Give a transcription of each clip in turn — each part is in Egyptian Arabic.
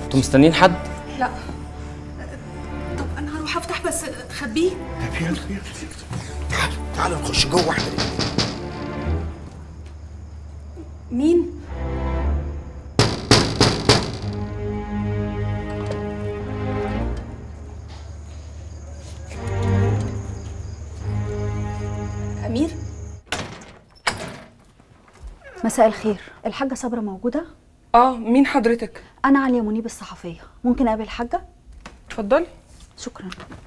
انتوا مستنيين حد لا طب انا هروح افتح بس خبيه طب يلا يلا تعال تعال نخش جوه احنا مين امير مساء الخير الحاجة صبرا موجودة؟ اه مين حضرتك أنا عليا منيب الصحفية ممكن أقابل الحاجة؟ اتفضلي شكرا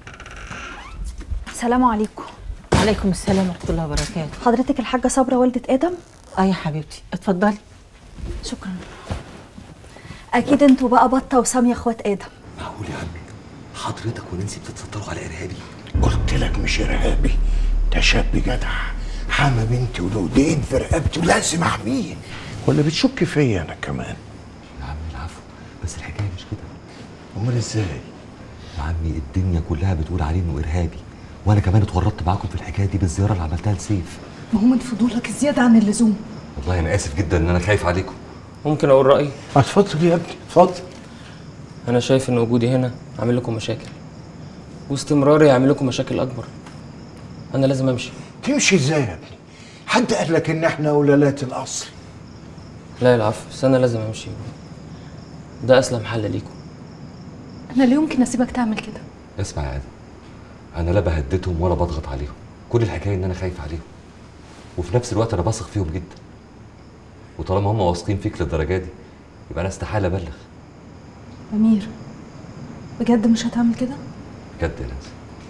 السلام عليكم عليكم السلام ورحمة الله وبركاته حضرتك الحاجة صبرا والدة آدم؟ اه يا حبيبتي اتفضلي شكرا أكيد انتوا بقى بطة وسامية اخوات آدم معقول يا عمي حضرتك وننسي بتتستروا على ارهابي قلت لك مش ارهابي ده شاب جدع حامى بنتي ولو دين في رقبتي ولازم احميه ولا بتشك فيا انا كمان يا عمي العفو بس الحكايه مش كده امال ازاي يا عمي الدنيا كلها بتقول عليه انه ارهابي وانا كمان اتورطت معاكم في الحكايه دي بالزياره اللي عملتها لسيف ما هو من فضولك زياده عن اللزوم والله انا اسف جدا ان انا خايف عليكم ممكن اقول رايي اتفضل يا ابني اتفضل انا شايف ان وجودي هنا عامل لكم مشاكل واستمراري يعمل لكم مشاكل اكبر انا لازم امشي تمشي ازاي يا ابني حد قال لك ان احنا اولالات الاصل لا العفو بس انا لازم امشي ده اسلم حل ليكم انا لا يمكن اسيبك تعمل كده اسمع يا ادم انا لا بهددهم ولا بضغط عليهم كل الحكايه ان انا خايف عليهم وفي نفس الوقت انا بثق فيهم جدا وطالما هم واثقين فيك للدرجه دي يبقى انا استحاله ابلغ امير بجد مش هتعمل كده بجد يا ناس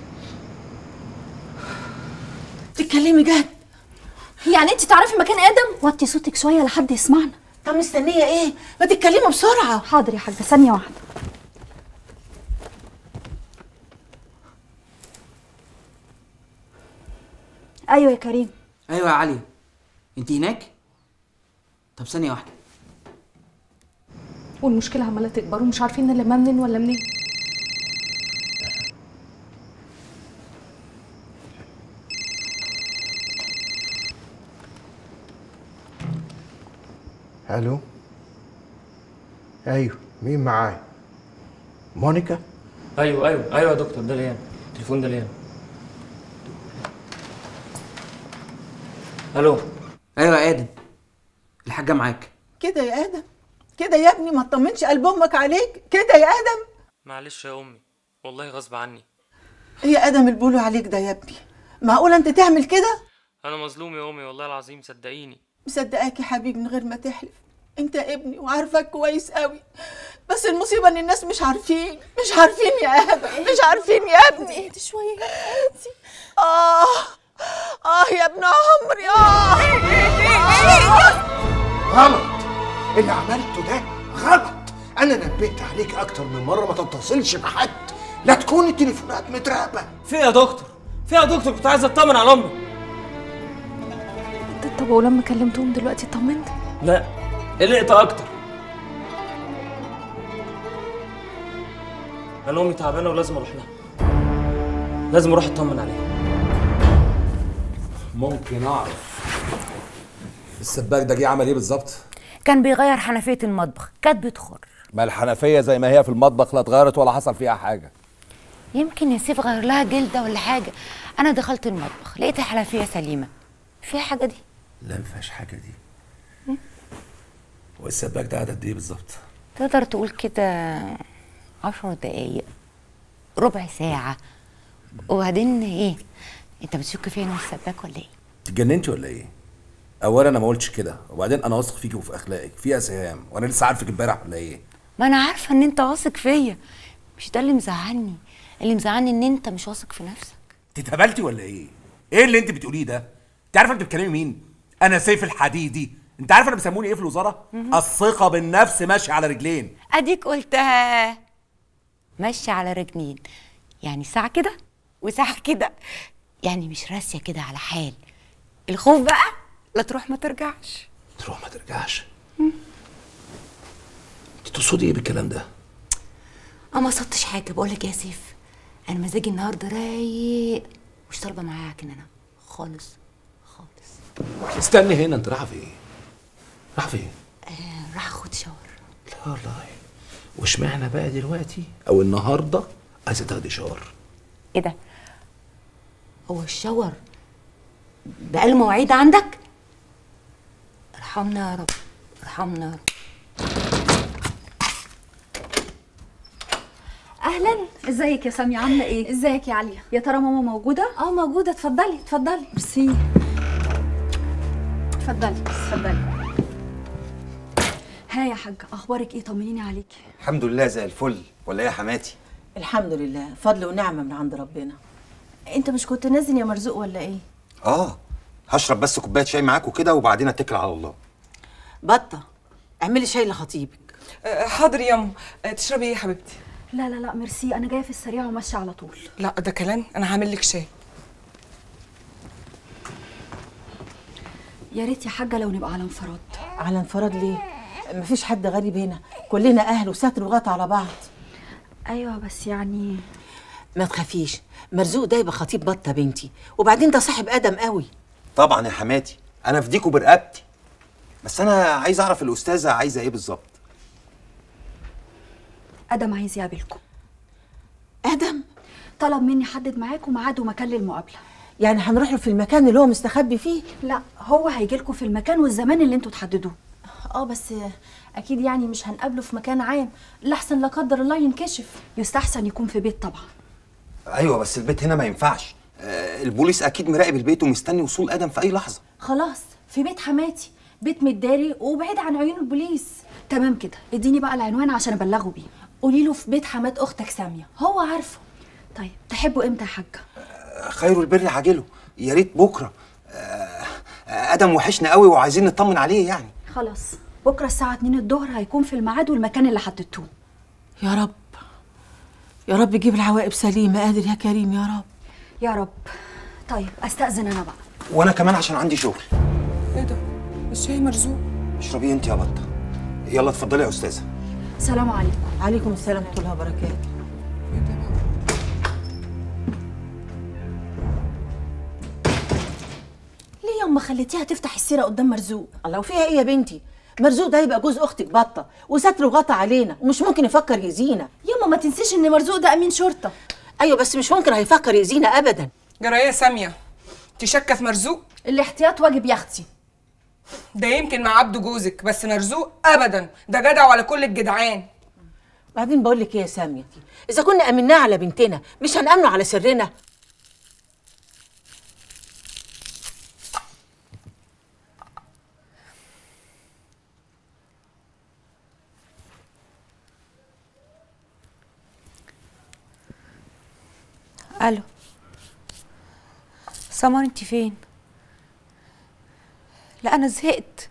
تتكلمي جد يعني انت تعرفي مكان آدم؟ وطي صوتك شوية لحد يسمعنا طب مستنية ايه ما تتكلمي بسرعة حاضر يا حاجة ثانية واحدة أيوة يا كريم ايوه يا علي انت هناك طب ثانيه واحده والمشكله عماله تكبر ومش عارفين نلمها منين ولا منين الو ايوه مين معايا مونيكا ايوه ايوه ايوه يا دكتور ده ليان التليفون ده ليان الو ايوه يا ادم الحاجه معاك كده يا ادم كده يا ابني ما تطمنش قلب امك عليك كده يا ادم معلش يا امي والله غصب عني ايه يا ادم اللي بيقولوا عليك ده يا ابني معقوله انت تعمل كده انا مظلوم يا امي والله العظيم صدقيني مصدقاك يا حبيبي من غير ما تحلف انت ابني وعارفك كويس قوي بس المصيبه ان الناس مش عارفين مش عارفين يا ادم مش عارفين يا ابني اهدي شويه اه اه يا ابن عمري اه غلط اللي عملته ده غلط انا نبهت عليك اكتر من مره ما تتصلش بحد لا تكون التليفونات متراقبه في يا دكتور في يا دكتور كنت عايز اطمن على امي طب ولما كلمتهم دلوقتي اطمنت لا قلقت اكتر انا امي تعبانه ولازم اروح لها لازم اروح اطمن عليها ممكن اعرف السباك ده جه عمل ايه بالظبط؟ كان بيغير حنفية المطبخ كانت بتخر ما الحنفيه زي ما هي في المطبخ لا اتغيرت ولا حصل فيها حاجه يمكن يا سيف غير لها جلدة ولا حاجة أنا دخلت المطبخ لقيت الحنفية سليمة فيها حاجة دي لا ما فيهاش حاجه دي والسباك ده قعد قد ايه بالظبط؟ تقدر تقول كده عشر دقايق ربع ساعة وبعدين ايه انت بتشك فيا انا والسباك ولا ايه اتجننتي ولا ايه؟ اولا انا ما قلتش كده وبعدين انا واثق فيكي وفي اخلاقك في اسهام وانا لسه عارفك امبارح ولا ايه؟ ما انا عارفة ان انت واثق فيا مش ده اللي مزعلني اللي مزعلني ان انت مش واثق في نفسك انت اتهبلتي ولا ايه؟ ايه اللي انت بتقوليه ده؟ انت عارفه انت بتكلمي مين؟ انا سيف الحديدي انت عارفه انا بيسموني ايه في الوزاره؟ الثقه بالنفس ماشيه على رجلين اديك قلتها ماشية على رجلين يعني ساعة كده وساعة كده يعني مش راسية كده على حال الخوف بقى لا تروح ما ترجعش تروح ما ترجعش انت تقصدي ايه بالكلام ده؟ انا ما صدتش حاجة بقولك يا سيف انا مزاجي النهارده رايق مش طالبة معاك ان انا خالص خالص استني هنا انت رايحه فين؟ رايحه فين؟ آه راح اخد شاور لا والله واشمعنى بقى دلوقتي او النهارده عايزه تاخدي شاور ايه ده هو الشاور بقى له مواعيد عندك ارحمنا يا رب ارحمنا يا رب اهلا ازيك يا ساميه عامله ايه ازيك يا عليا يا ترى ماما موجوده اه موجوده اتفضلي اتفضلي ميرسي اتفضلي اتفضلي ها يا حاجه اخبارك ايه طمنيني عليكي الحمد لله زي الفل ولا ايه يا حماتي الحمد لله فضل ونعمه من عند ربنا انت مش كنت نازل يا مرزوق ولا ايه اه هشرب بس كوبايه شاي معاكوا كده وبعدين اتكل على الله بطه اعملي شاي لخطيبك أه، حاضر ياما أه، تشربي ايه يا حبيبتي لا لا لا ميرسي انا جايه في السريع وماشيه على طول لا ده كلام انا هعمل لك شاي يا ريت يا حاجه لو نبقى على انفراد على انفراد ليه مفيش حد غريب هنا كلنا اهل وستر وغط على بعض ايوه بس يعني ما تخافيش مرزوق ده يبقى خطيب بطه بنتي وبعدين ده صاحب ادم قوي طبعا يا حماتي انا فديكوا برقبتي بس انا عايز اعرف الاستاذه عايزه ايه بالظبط ادم عايز يقابلكم ادم طلب مني حدد معاكم ميعاد ومكان للمقابله يعني هنروح له في المكان اللي هو مستخبي فيه لا هو هيجي لكم في المكان والزمان اللي انتوا تحددوه اه بس اكيد يعني مش هنقابله في مكان عام لحسن لا قدر الله ينكشف يستحسن يكون في بيت طبعا ايوه بس البيت هنا ما ينفعش آه البوليس اكيد مراقب البيت ومستني وصول ادم في اي لحظه خلاص في بيت حماتي بيت متداري وبعيد عن عيون البوليس تمام كده اديني بقى العنوان عشان ابلغه بيه قولي له في بيت حمات اختك ساميه هو عارفه طيب تحبوا امتى يا حاجه آه خير البر عاجله يا ريت بكره آه ادم وحشنا قوي وعايزين نطمن عليه يعني خلاص بكره الساعه 2 الظهر هيكون في الميعاد والمكان اللي حددتوه يا رب يا رب جيب العواقب سليمه قادر يا كريم يا رب يا رب طيب استاذن انا بقى وانا كمان عشان عندي شغل ايه ده الشاي مرزوق اشربي انت يا بطه يلا اتفضلي يا استاذه سلام عليكم عليكم السلام ورحمه الله وبركاته ليه ياما خليتيها تفتح السيره قدام مرزوق الله وفيها ايه يا بنتي مرزوق ده يبقى جوز اختك بطه وستر وغطى علينا ومش ممكن يفكر يأذينا ياما ما تنسيش ان مرزوق ده امين شرطه ايوه بس مش ممكن هيفكر يأذينا ابدا جرايه ساميه انت شاكه في مرزوق الاحتياط واجب يا اختي ده يمكن مع عبده جوزك بس مرزوق ابدا ده جدع وعلى كل الجدعان بعدين بقول لك ايه يا ساميه اذا كنا امناه على بنتنا مش هنامنه على سرنا الو سمر انت فين لا انا زهقت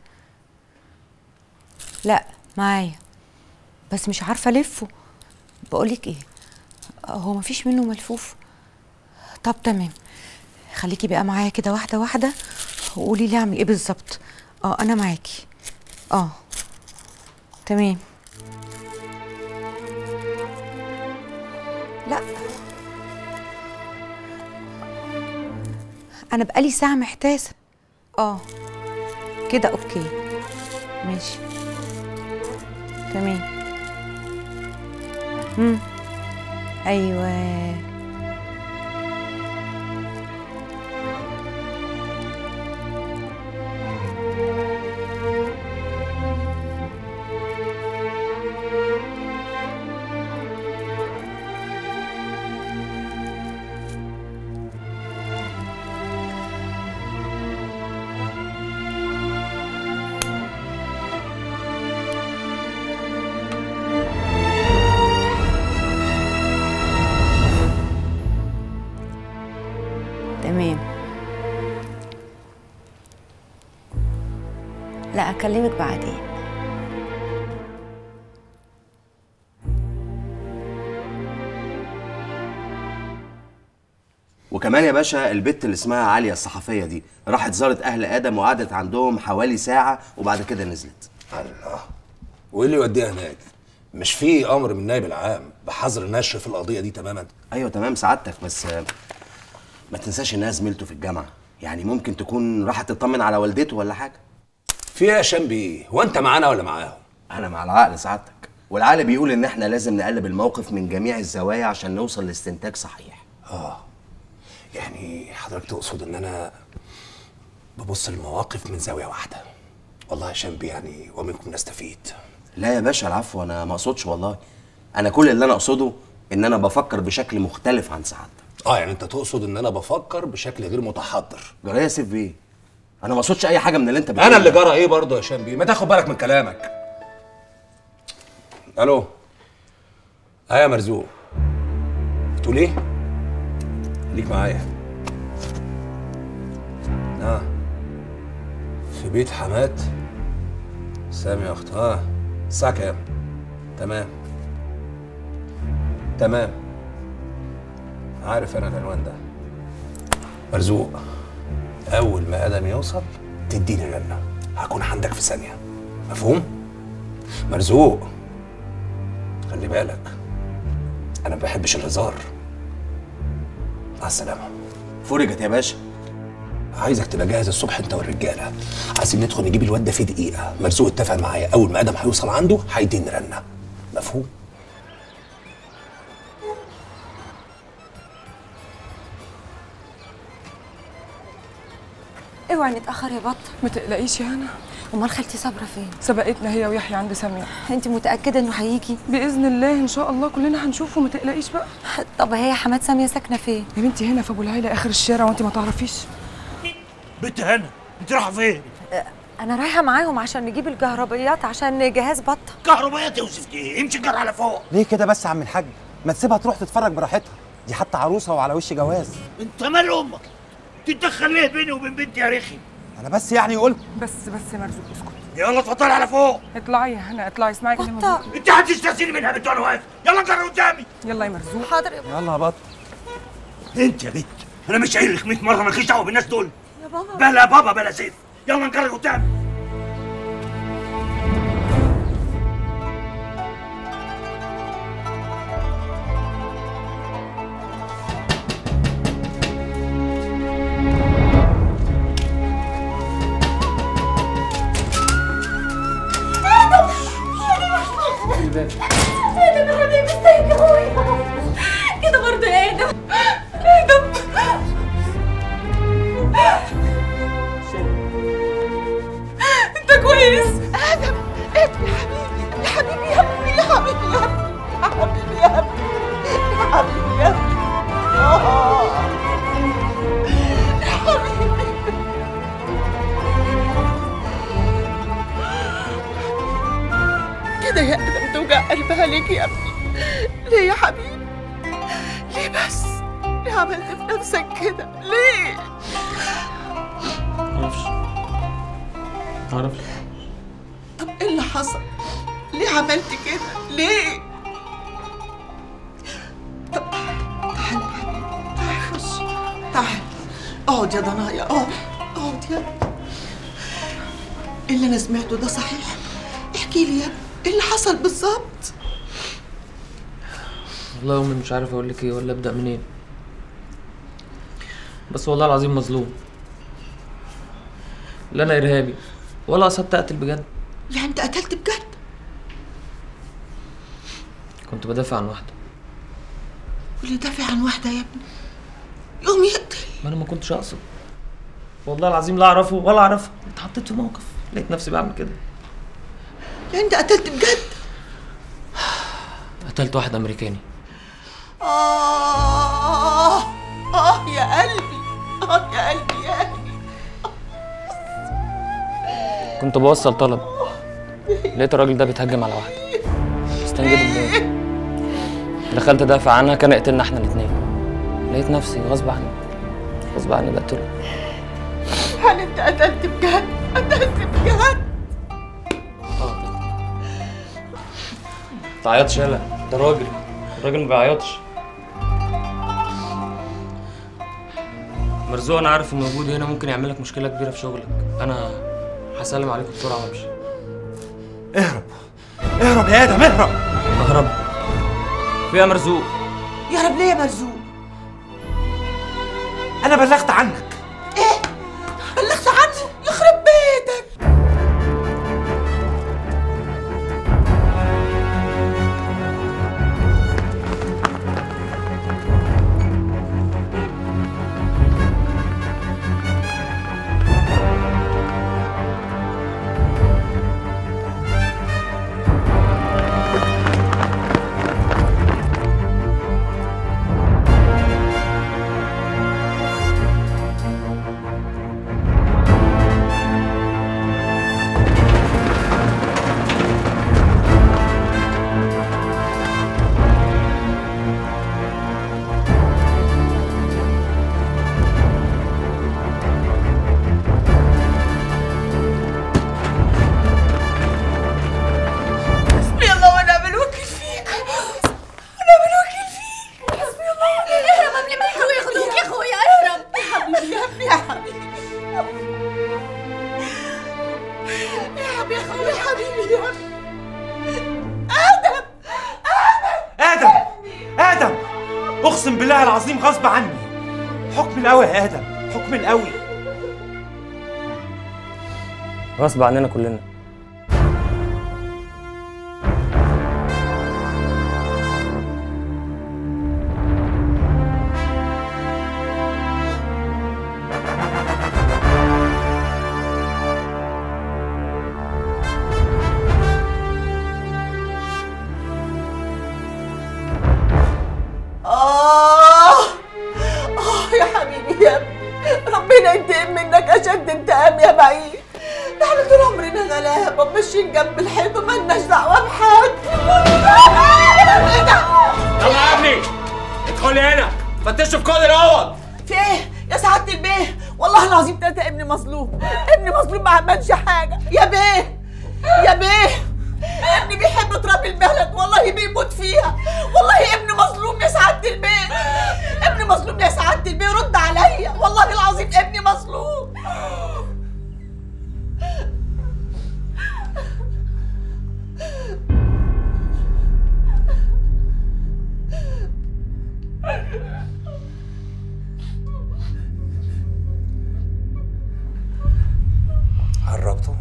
لا معايا بس مش عارفه الفه بقولك ايه هو مفيش منه ملفوف طب تمام خليكي بقى معايا كده واحده واحده وقولي لي اعمل ايه بالظبط اه انا معاكي اه تمام لا انا بقالي ساعه محتاسه اه كده اوكي ماشي تمام امم ايوه تمام لا اكلمك بعدين وكمان يا باشا البت اللي اسمها عالية الصحفية دي راحت زارت أهل آدم وقعدت عندهم حوالي ساعة وبعد كده نزلت الله وايه اللي يوديها هناك؟ مش في امر من النائب العام بحظر النشر في القضيه دي تماما أيوة تمام سعادتك بس آه، ما تنساش إنها زميلته في الجامعة يعني ممكن تكون راحت تطمن على والدته ولا حاجة في ايه يا شامبي هو انت معانا ولا معاهم أنا مع العقل سعادتك والعقل بيقول ان احنا لازم نقلب الموقف من جميع الزوايا عشان نوصل لاستنتاج صحيح اه يعني حضرتك تقصد ان انا ببص المواقف من زاويه واحده والله يا شامبي يعني ومنكم نستفيد لا يا باشا العفو انا ما اقصدش والله انا كل اللي انا اقصده ان انا بفكر بشكل مختلف عن سعادتك اه يعني انت تقصد ان انا بفكر بشكل غير متحضر جرى يا سيف بيه انا ما اقصدش اي حاجه من اللي انت بتقوله انا اللي ده. جرى ايه برضه يا شامبي ما تاخد بالك من كلامك الو اه يا مرزوق بتقول ايه خليك معايا اه في بيت حماد سامي يا اخت اه الساعه كام تمام تمام عارف انا العنوان ده مرزوق اول ما ادم يوصل تديني رنه هكون عندك في ثانيه مفهوم مرزوق خلي بالك انا ما بحبش الهزار مع السلامه فرجت يا باشا عايزك تبقى جاهز الصبح انت والرجاله عايزين ندخل نجيب الواد ده في دقيقه مرزوق اتفق معايا اول ما ادم هيوصل عنده هيديني رنه مفهوم اوعي نتاخر يا بطه ما تقلقيش يا هنا امال خالتي صابره فين سبقتنا هي ويحيى عند ساميه انت متاكده انه هيجي باذن الله ان شاء الله كلنا هنشوفه ما تقلقيش بقى طب هي حماد ساميه ساكنه فين يا بنتي هنا في ابو العيله اخر الشارع وانت ما تعرفيش بنت هنا انت رايحه فين؟ انا رايحه معاهم عشان نجيب الكهربائيات عشان جهاز بطه كهربائيات يا يوسف دي امشي الجر على فوق ليه كده بس يا عم الحاج ما تسيبها تروح تتفرج براحتها دي حتى عروسه وعلى وش جواز انت مال امك تتدخل ليه بيني وبين بنتي يا رخي انا بس يعني قلت بس بس يا مرزوق اسكت يلا اتفضل على فوق اطلعي يا هنا اطلعي اسمعي كلام بطة. مرزوق. انت هتستاذيني منها بنت وانا واقف يلا جر قدامي يلا يا مرزوق حاضر يا يلا يا بط انت يا بنت انا مش قايل لك 100 مره مالكيش دعوه بالناس دول يا بابا بلا بابا بلا سيف يلا نجر قدامي ادم يا حبيبي ازيك يا اخويا كده برضه يا ادم ادم انت كويس ادم ابني حبيبي يا حبيبي يا ابني يا حبيبي يا ابني يا حبيبي يا ابني يا حبيبي يا ابني آه. يا حبيبي كده يا ادم توجع قلبها ليك يا ابني ليه يا حبيبي ليه بس ليه عملت في نفسك كده ليه معرفش معرفش طب ايه اللي حصل ليه عملت كده ليه طب تعال يا حبيبي تعال خش تعال اقعد يا ضنايا اقعد اقعد يا ابني. اللي انا سمعته ده صحيح احكي لي يا ابني ايه اللي حصل بالظبط والله يا امي مش عارف اقول لك ايه ولا ابدا منين بس والله العظيم مظلوم لا انا ارهابي ولا قصدت اقتل بجد يعني انت قتلت بجد كنت بدافع عن واحده واللي دافع عن واحده يا ابني يقوم يقتل ما انا ما كنتش اقصد والله العظيم لا اعرفه ولا اعرفها اتحطيت في موقف لقيت نفسي بعمل كده يعني انت قتلت بجد قتلت واحد امريكاني آه آه يا قلبي آه يا قلبي يا قلبي كنت بوصل طلب لقيت الراجل ده بيتهجم على واحده استنجد بالله دخلت ادافع عنها كان يقتلنا احنا الاثنين لقيت نفسي غصب عني غصب عني بقتله هل انت قتلت بجد قتلت بجد تعيطش يالا ده راجل الراجل ما بيعيطش مرزوق انا عارف ان وجودي هنا ممكن يعمل لك مشكله كبيره في شغلك انا هسلم عليكم بسرعه وامشي اهرب اهرب يا ادم اهرب اهرب فيها مرزوق يا رب ليه يا مرزوق انا بلغت عنك بلغت عني يخرب بيتك حبيبي يا ابني ادم ادم اقسم بالله العظيم غصب عني حكم القوي يا ادم حكم القوي غصب عننا كلنا آه آه يا حبيبي يا ابني ربنا ينتقم منك أشد انتقام يا بعيد احنا طول عمرنا غلابة ماشيين جنب الحيط ومالناش دعوة بحد ايه ده؟ يلا يا ابني ادخلي هنا فتشوا في كل الاوض في ايه؟ يا سعادة البيه والله العظيم تلاتة ابني مظلوم ابني مظلوم ما عملش حاجة يا بيه يا بيه ابني بيحب تراب البلد والله بيموت فيها والله ابني مظلوم يا سعادة البيه ابني مظلوم يا سعادة البيه رد عليا والله العظيم ابني مظلوم قربته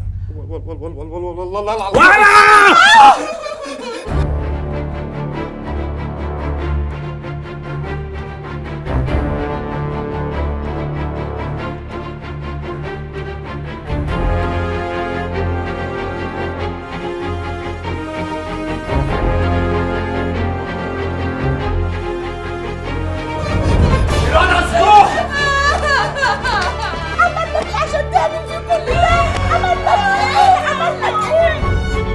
عمل لك ايه عشان تعمل في كل ده؟ عمل لك ايه؟ عمل لك ايه؟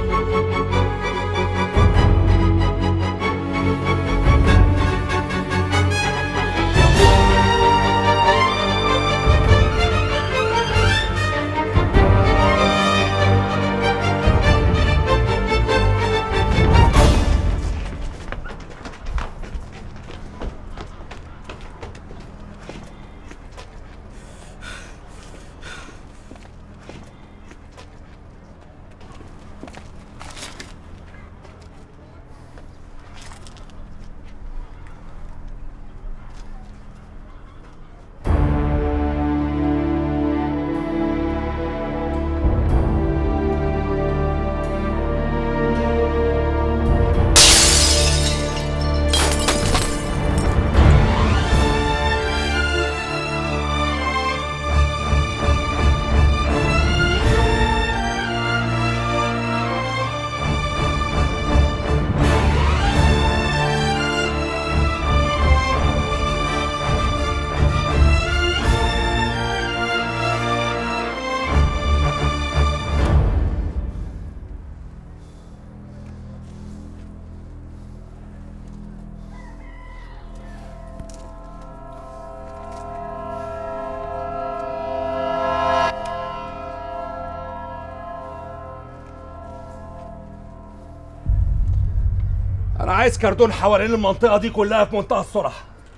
انا عايز كردون حوالين المنطقه دي كلها في منتهى السرعه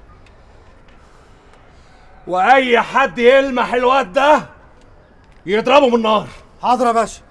واي حد يلمح الواد ده يضربه بالنار حاضر يا باشا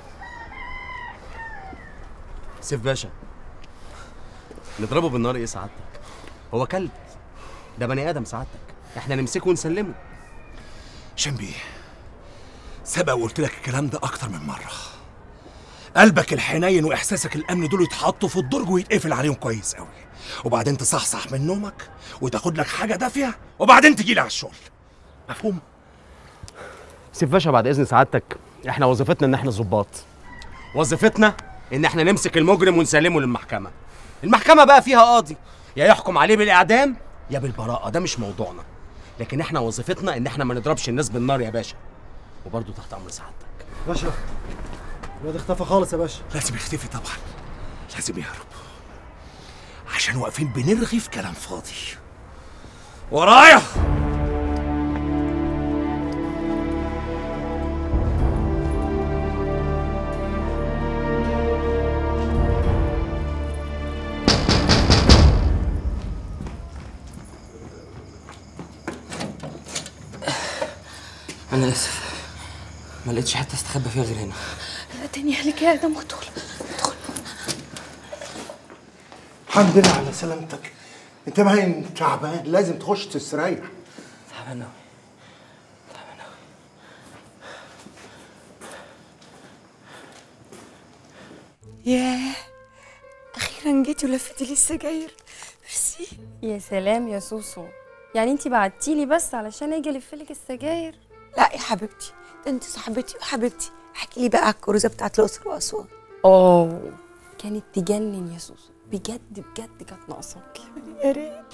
سيف باشا نضربه بالنار ايه سعادتك هو كلب ده بني ادم سعادتك احنا نمسكه ونسلمه شنبي سبق وقلت لك الكلام ده اكتر من مره قلبك الحنين واحساسك الامن دول يتحطوا في الدرج ويتقفل عليهم كويس قوي وبعدين تصحصح من نومك وتاخد لك حاجه دافيه وبعدين تجي لي على الشغل مفهوم سيف باشا بعد اذن سعادتك احنا وظيفتنا ان احنا ظباط وظيفتنا ان احنا نمسك المجرم ونسلمه للمحكمه المحكمه بقى فيها قاضي يا يحكم عليه بالاعدام يا بالبراءه ده مش موضوعنا لكن احنا وظيفتنا ان احنا ما نضربش الناس بالنار يا باشا وبرضه تحت امر سعادتك باشا الواد اختفى خالص يا باشا لازم يختفي طبعا لازم يهرب عشان واقفين بنرغي في كلام فاضي ورايا انا اسف ما لقيتش حته استخبى فيها غير هنا تاني اهلك يا ادم ادخل الحمد لله على سلامتك انت باين تعبان لازم تخش تستريح تعبان أوي ياه اخيرا جيتي ولفتي لي السجاير ميرسي يا سلام يا سوسو يعني انتي بعتيلي بس علشان اجي الفلك السجاير لا يا حبيبتي ده انت صاحبتي وحبيبتي احكي لي بقى على الكروزه بتاعت الاقصر واسوان اوه كانت تجنن يا سوسو بجد بجد كانت ناقصاكي يا ريت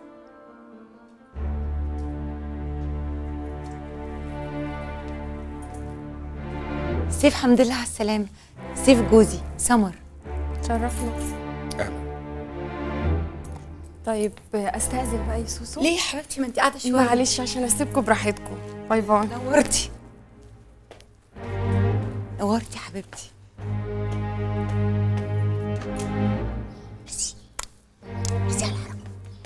سيف الحمد لله على السلامه سيف جوزي سمر شرفنا طيب استاذن بقى يا سوسو ليه يا حبيبتي ما انت قاعده شويه معلش عشان اسيبكم براحتكم باي باي نورتي نورتي يا حبيبتي ميرسي ميرسي على الحركه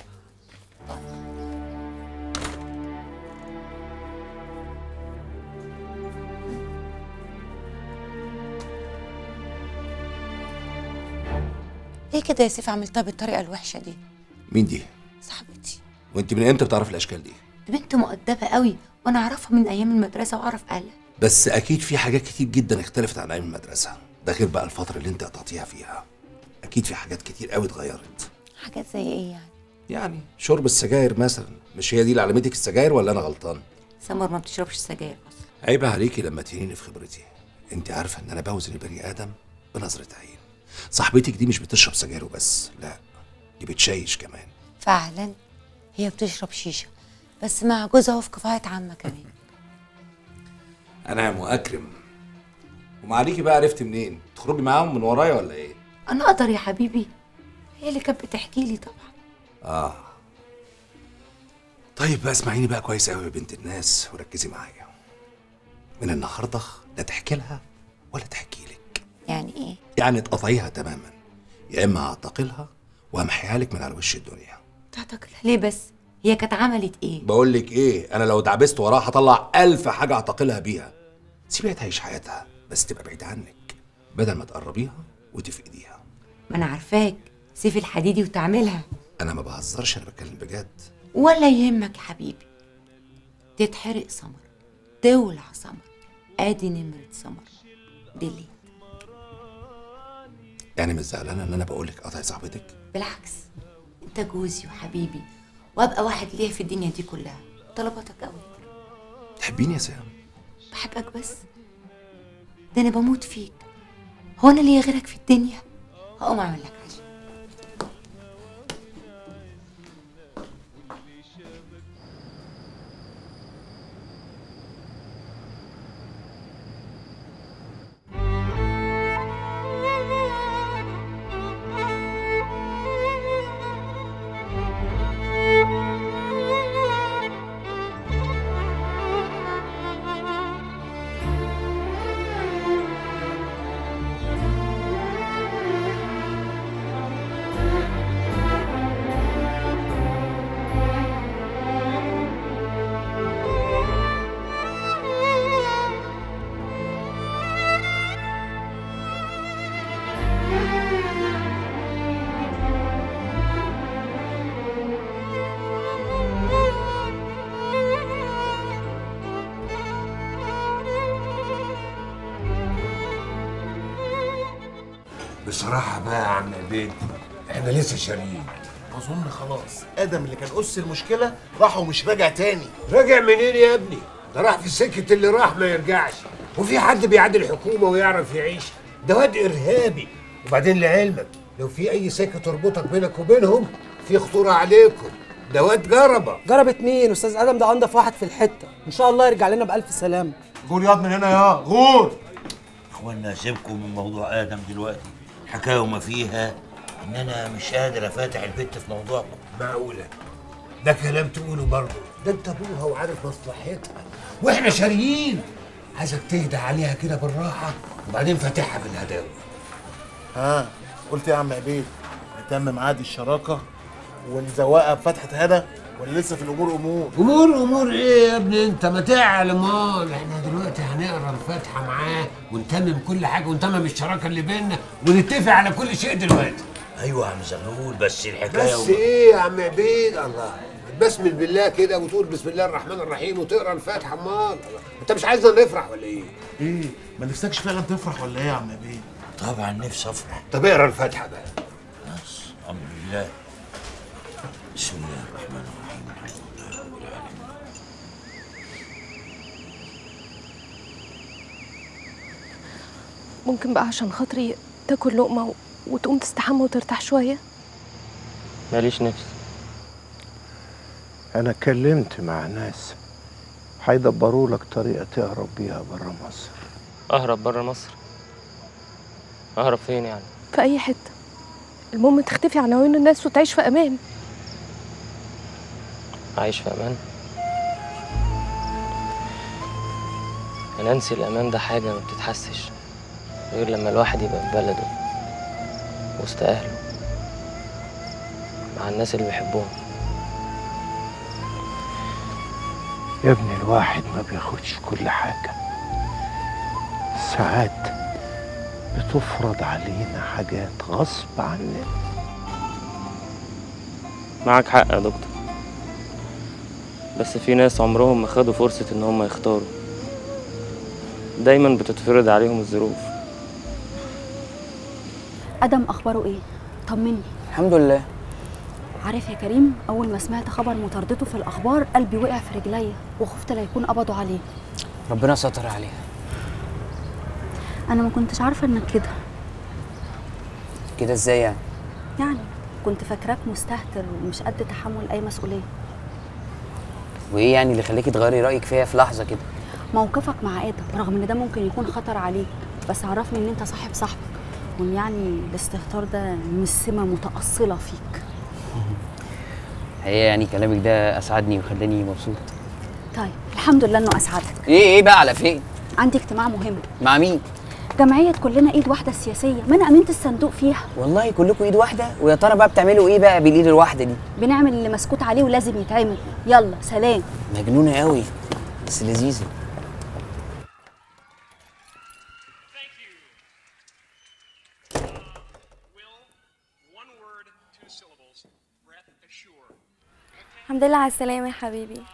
ليه كده يا سيف عملتها بالطريقه الوحشه دي مين دي؟ صاحبتي وانت من امتى بتعرف الاشكال دي؟ دي بنت مؤدبه قوي وانا اعرفها من ايام المدرسه واعرف اهلها بس اكيد في حاجات كتير جدا اختلفت عن ايام المدرسه ده غير بقى الفتره اللي انت قطعتيها فيها اكيد في حاجات كتير قوي اتغيرت حاجات زي ايه يعني يعني شرب السجاير مثلا مش هي دي اللي علمتك السجاير ولا انا غلطان سمر ما بتشربش سجاير اصلا عيب عليكي لما تهيني في خبرتي انت عارفه ان انا بوزن البني ادم بنظره عين صاحبتك دي مش بتشرب سجاير وبس لا دي بتشيش كمان فعلا هي بتشرب شيشه بس مع جوزها وفي كفايه عامه كمان انا مؤكرم ومعاليكي بقى عرفت منين تخرجي معاهم من ورايا ولا ايه انا اقدر يا حبيبي هي اللي كانت بتحكي لي طبعا اه طيب بقى اسمعيني بقى كويس قوي يا بنت الناس وركزي معايا من النهارده لا تحكي لها ولا تحكي لك يعني ايه يعني تقطعيها تماما يا اما اعتقلها وامحيها لك من على وش الدنيا تعتقلها ليه بس هي كانت عملت ايه بقول لك ايه انا لو دعبست وراها هطلع الف حاجه اعتقلها بيها سيبيها تعيش حياتها بس تبقى بعيد عنك بدل ما تقربيها وتفقديها ما انا عارفاك سيف الحديدي وتعملها انا ما بهزرش انا بتكلم بجد ولا يهمك يا حبيبي تتحرق سمر تولع سمر ادي نمرة سمر ديليت يعني مش زعلانه ان انا بقول لك قطعي صاحبتك بالعكس انت جوزي وحبيبي وابقى واحد ليا في الدنيا دي كلها طلباتك قوي تحبيني يا سام بحبك بس ده انا بموت فيك هو انا ليا غيرك في الدنيا هقوم اعمل لك عشاء بصراحة بقى يا عم عبيد احنا لسه شاريين اظن خلاص ادم اللي كان اس المشكله راح ومش راجع تاني راجع منين يا ابني؟ ده راح في السكة اللي راح ما يرجعش وفي حد بيعادي الحكومة ويعرف يعيش ده واد إرهابي وبعدين لعلمك لو في أي سكة تربطك بينك وبينهم في خطورة عليكم ده واد جربة جربت مين استاذ ادم ده انضف واحد في الحته ان شاء الله يرجع لنا بالف سلامه غور ياض من هنا يا غور اخوانا سيبكم من موضوع ادم دلوقتي حكايه وما فيها ان انا مش قادر افتح البت في موضوعكم معقولة ده كلام تقوله برضه ده انت ابوها وعارف مصلحتها واحنا شاريين عايزك تهدى عليها كده بالراحة وبعدين فاتحها بالهداوة ها قلت يا عم عبيد نتم ميعاد الشراكه ونزوقها بفتحه هنا ولا لسه في الامور امور امور امور ايه يا ابني انت ما تعلم امال احنا دلوقتي هنقرا الفاتحه معاه ونتمم كل حاجه ونتمم الشراكه اللي بيننا ونتفق على كل شيء دلوقتي ايوه يا عم زغلول بس الحكايه بس ايه يا عم عبيد الله بسم بالله كده وتقول بسم الله الرحمن الرحيم وتقرا الفاتحه امال الله. انت مش عايزنا نفرح ولا ايه؟ ايه ما نفسكش فعلا تفرح ولا ايه يا عم بيه طبعا نفسي افرح طب اقرا الفاتحه بقى بس الحمد لله بسم الله الرحمن الرحيم الحمد لله رب العالمين ممكن بقى عشان خاطري تاكل لقمة و... وتقوم تستحمى وترتاح شوية ماليش نفس أنا اتكلمت مع ناس هيدبروا لك طريقة تهرب بيها برا مصر اهرب بره مصر اهرب فين يعني في أي حتة المهم تختفي عن عيون الناس وتعيش في أمان عايش في امان يا نانسي الامان ده حاجه ما بتتحسش غير لما الواحد يبقى في بلده وسط اهله مع الناس اللي بيحبهم يا ابني الواحد ما بياخدش كل حاجة ساعات بتفرض علينا حاجات غصب عننا معاك حق يا دكتور بس في ناس عمرهم ما خدوا فرصة إن هم يختاروا دايما بتتفرض عليهم الظروف ادم اخباره ايه طمني الحمد لله عارف يا كريم اول ما سمعت خبر مطاردته في الاخبار قلبي وقع في رجليا وخفت لا يكون قبضوا عليه ربنا ستر عليها انا ما كنتش عارفه انك كده كده ازاي يعني يعني كنت فاكراك مستهتر ومش قد تحمل اي مسؤوليه وايه يعني اللي خليكي تغيري رايك فيا في لحظه كده موقفك مع ادم رغم ان ده ممكن يكون خطر عليك بس عرفني ان انت صاحب صاحبك وان يعني الاستهتار ده مش سمه متاصله فيك هي يعني كلامك ده اسعدني وخلاني مبسوط طيب الحمد لله انه اسعدك ايه ايه بقى على فين عندي اجتماع مهم مع مين جمعيه كلنا ايد واحده السياسيه ما انا امينه الصندوق فيها والله كلكم ايد واحده ويا ترى بقى بتعملوا ايه بقى بالايد الواحده دي بنعمل اللي مسكوت عليه ولازم يتعمل يلا سلام مجنونه قوي بس لذيذه الحمد لله على السلامة يا حبيبي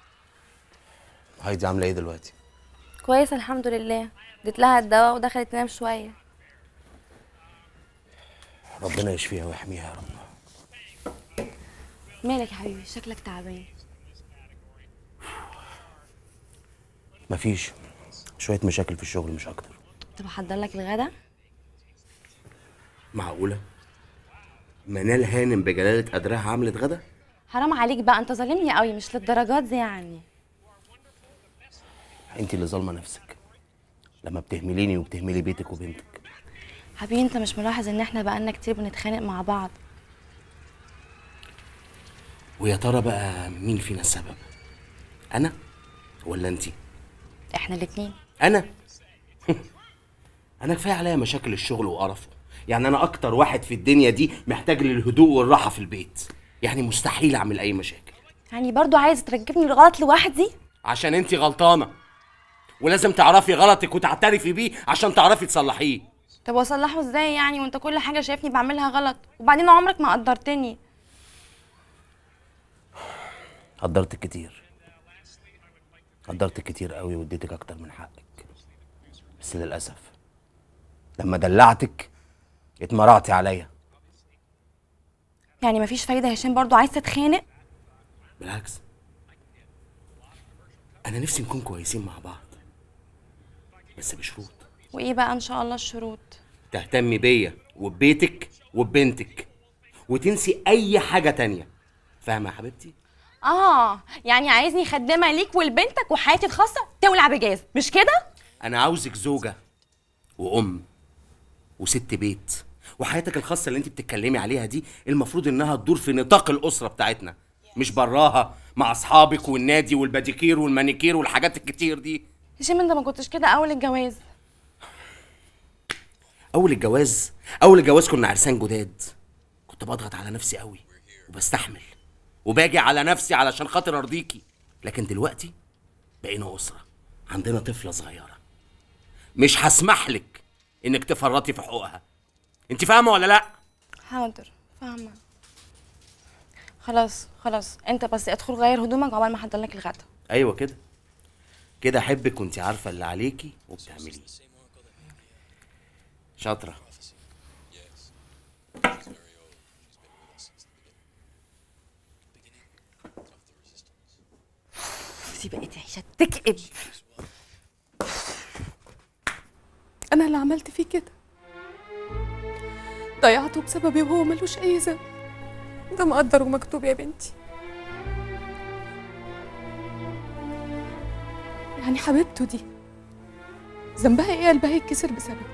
هايدي عامله ايه دلوقتي كويس الحمد لله اديت لها الدواء ودخلت تنام شوية ربنا يشفيها ويحميها يا رب مالك يا حبيبي شكلك تعبان مفيش شويه مشاكل في الشغل مش اكتر طب احضر لك الغدا معقوله منال هانم بجلاله قدرها عملت غدا حرام عليك بقى انت ظالمني قوي مش للدرجات دي يعني انت اللي ظالمه نفسك لما بتهمليني وبتهملي بيتك وبنتك حبيبي انت مش ملاحظ ان احنا بقالنا كتير بنتخانق مع بعض ويا ترى بقى مين فينا السبب انا ولا انت احنا الاتنين انا انا كفايه عليا مشاكل الشغل وقرفه يعني انا اكتر واحد في الدنيا دي محتاج للهدوء والراحه في البيت يعني مستحيل اعمل اي مشاكل يعني برضو عايز تركبني الغلط لوحدي عشان انت غلطانه ولازم تعرفي غلطك وتعترفي بيه عشان تعرفي تصلحيه طب واصلحه ازاي يعني وانت كل حاجه شايفني بعملها غلط وبعدين عمرك ما قدرتني قدرتك كتير قدرتك كتير قوي واديتك اكتر من حقك بس للاسف لما دلعتك اتمرعتي عليا يعني مفيش فايده يا هشام برضو عايز تتخانق بالعكس انا نفسي نكون كويسين مع بعض بس بشروط وايه بقى ان شاء الله الشروط تهتمي بيا وببيتك وببنتك وتنسي اي حاجه تانية فاهمه يا حبيبتي اه يعني عايزني خدامه ليك ولبنتك وحياتي الخاصه تولع بجاز مش كده انا عاوزك زوجه وام وست بيت وحياتك الخاصه اللي انت بتتكلمي عليها دي المفروض انها تدور في نطاق الاسره بتاعتنا مش براها مع اصحابك والنادي والباديكير والمانيكير والحاجات الكتير دي هشام انت ما كنتش كده اول الجواز اول الجواز اول الجواز كنا عرسان جداد كنت بضغط على نفسي قوي وبستحمل وباجي على نفسي علشان خاطر ارضيكي لكن دلوقتي بقينا اسره عندنا طفله صغيره مش هسمح لك انك تفرطي في حقوقها انت فاهمه ولا لا حاضر فاهمه خلاص خلاص انت بس ادخل غير هدومك عقبال ما احضر لك الغدا ايوه كده كده احبك وانت عارفه اللي عليكي وبتعمليه شاطره دي بقت عيشه تكئب انا اللي عملت فيه كده ضيعته بسببي وهو ملوش اي ذنب ده مقدر ومكتوب يا بنتي يعني حبيبته دي ذنبها ايه قلبها يتكسر بسببي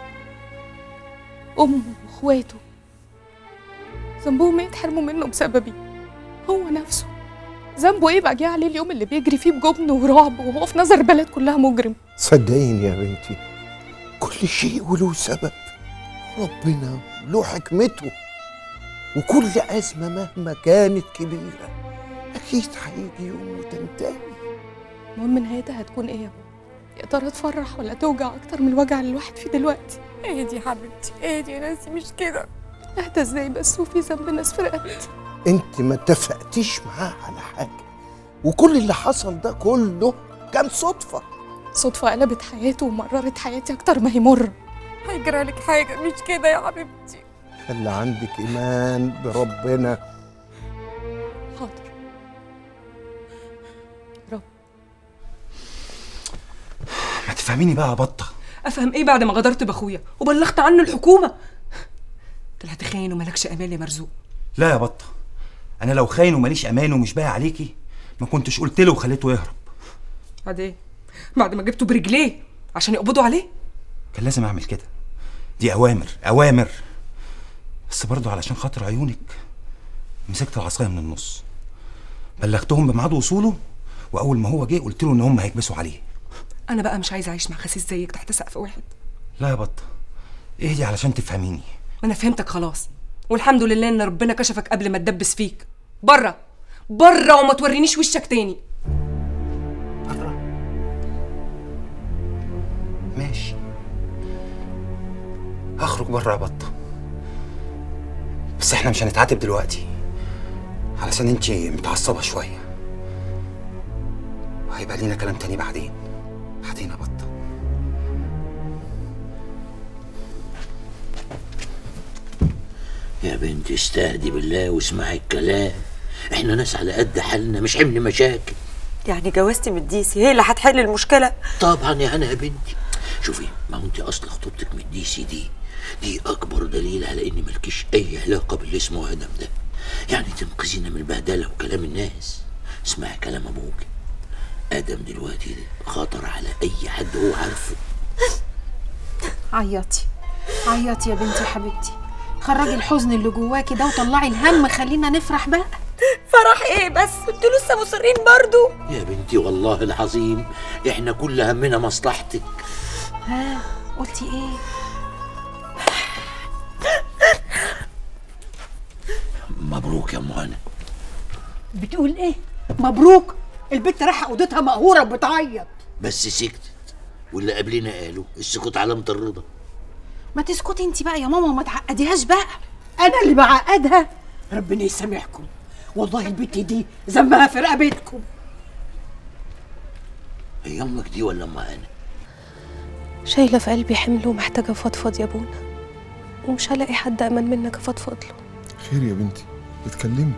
امه واخواته ذنبهم ايه يتحرموا منه بسببي هو نفسه ذنبه ايه بقى جه عليه اليوم اللي بيجري فيه بجبن ورعب وهو في نظر البلد كلها مجرم صدقيني يا بنتي كل شيء وله سبب ربنا له حكمته وكل أزمة مهما كانت كبيرة أكيد هيجي يوم وتنتهي المهم نهايتها هتكون ايه يا بابا يا ترى تفرح ولا توجع اكتر من الوجع اللي الواحد فيه دلوقتي ايه دي حبيبتي ايه دي يا ناسي مش كده اهدى ازاي بس وفي ذنب ناس في رقبتي أنت ما اتفقتيش معاه على حاجة وكل اللي حصل ده كله كان صدفة صدفة قلبت حياته ومررت حياتي أكتر ما هي مرة هيجرى لك حاجة مش كده يا حبيبتي خلي عندك إيمان بربنا حاضر ما تفهميني بقى يا بطه افهم ايه بعد ما غدرت باخويا وبلغت عنه الحكومه طلعت خاين وملكش امان يا مرزوق لا يا بطه انا لو خاين وماليش امان ومش باقي عليكي ما كنتش قلت له وخليته يهرب بعد ايه بعد ما جبته برجليه عشان يقبضوا عليه كان لازم اعمل كده دي اوامر اوامر بس برضه علشان خاطر عيونك مسكت العصايه من النص بلغتهم بميعاد وصوله واول ما هو جه قلت له ان هم هيكبسوا عليه انا بقى مش عايزه اعيش مع خسيس زيك تحت سقف واحد لا يا بطه اهدي علشان تفهميني ما انا فهمتك خلاص والحمد لله ان ربنا كشفك قبل ما تدبس فيك بره بره وما تورينيش وشك تاني ماشي هخرج بره يا بطه بس احنا مش هنتعاتب دلوقتي علشان انت متعصبه شويه وهيبقى لينا كلام تاني بعدين بعدين يا بطه يا بنتي استهدي بالله واسمعي الكلام احنا ناس على قد حالنا مش حمل مشاكل يعني جوازتي من الديسي هي اللي هتحل المشكله طبعا يا هنا يا بنتي شوفي ما هو انت اصل خطوبتك من دي سي دي دي اكبر دليل على ان مالكيش اي علاقه باللي اسمه ادم ده يعني تنقذينا من البهدله وكلام الناس اسمعي كلام ابوك ادم دلوقتي خطر على اي حد هو عارفه عيطي عيطي يا بنتي حبيبتي خرجي الحزن اللي جواكي ده وطلعي الهم خلينا نفرح بقى فرح ايه بس انتوا لسه مصرين برضو يا بنتي والله العظيم احنا كل همنا مصلحتك ها قلتي ايه مبروك يا ام هنا بتقول ايه مبروك البت رايحه اوضتها مقهوره وبتعيط بس سكتت واللي قبلنا قالوا السكوت علامه الرضا ما تسكتي انت بقى يا ماما وما تعقديهاش بقى انا اللي بعقدها ربنا يسامحكم والله البت دي ذنبها في رقبتكم هي امك دي ولا ام هنا شايلة في قلبي حمل ومحتاجة أفضفض يا بونا ومش هلاقي حد أمن منك أفضفض له خير يا بنتي اتكلمي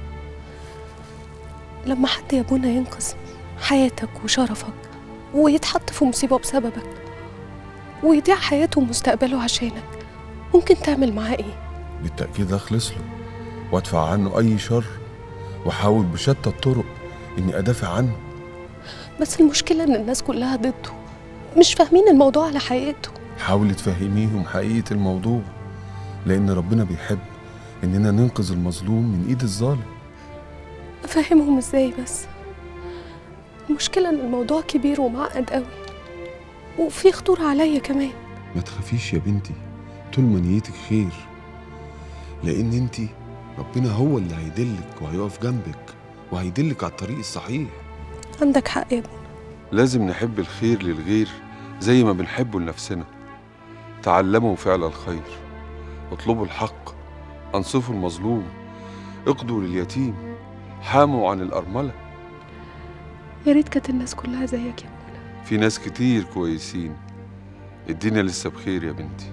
لما حد يا بونا ينقذ حياتك وشرفك ويتحط في مصيبة بسببك ويضيع حياته ومستقبله عشانك ممكن تعمل معاه ايه؟ بالتأكيد هخلص له وادفع عنه أي شر واحاول بشتى الطرق إني أدافع عنه بس المشكلة إن الناس كلها ضده مش فاهمين الموضوع على حقيقته حاولي تفهميهم حقيقة الموضوع لأن ربنا بيحب إننا ننقذ المظلوم من إيد الظالم أفهمهم ازاي بس المشكلة إن الموضوع كبير ومعقد قوي وفي خطورة عليا كمان ما تخافيش يا بنتي طول ما نيتك خير لأن أنت ربنا هو اللي هيدلك وهيقف جنبك وهيدلك على الطريق الصحيح عندك حق يا ابني لازم نحب الخير للغير زي ما بنحبه لنفسنا تعلموا فعل الخير اطلبوا الحق انصفوا المظلوم اقضوا لليتيم حاموا عن الأرملة يا ريت كانت الناس كلها زيك يا ابني في ناس كتير كويسين الدنيا لسه بخير يا بنتي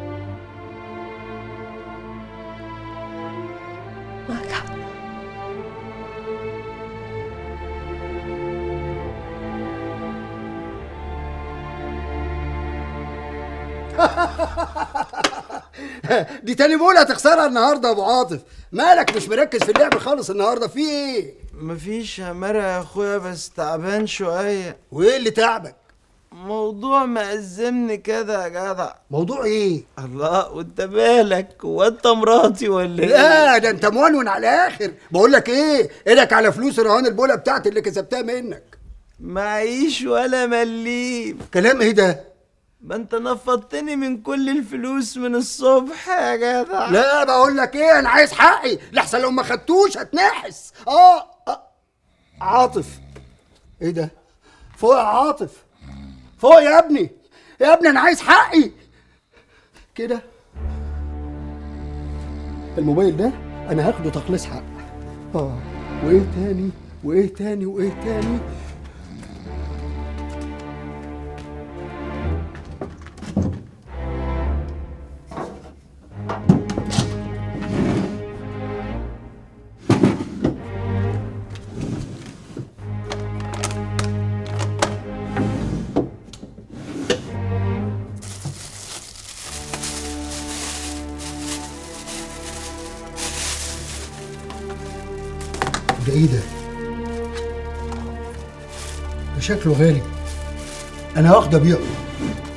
معك حق دي تاني بوله هتخسرها النهارده يا ابو عاطف مالك مش مركز في اللعب خالص النهارده في ايه مفيش يا مرة يا اخويا بس تعبان شوية وايه اللي تعبك موضوع مأزمني كده يا جدع موضوع ايه الله وانت بالك هو انت مراتي ولا ايه لا ده انت مونون على الاخر بقول لك ايه ايدك على فلوس رهان البوله بتاعتي اللي كسبتها منك معيش ولا مليم كلام ايه ده ما انت نفضتني من كل الفلوس من الصبح يا جدع لا بقول لك ايه انا عايز حقي لحسن لو ما خدتوش هتنحس اه آه. عاطف ايه ده فوق يا عاطف فوق يا ابني يا ابني انا عايز حقي كده الموبايل ده انا هاخده تخليص حق اه وايه تاني وايه تاني وايه تاني ده ايه ده؟ ده شكله غالي انا هاخده ابيعه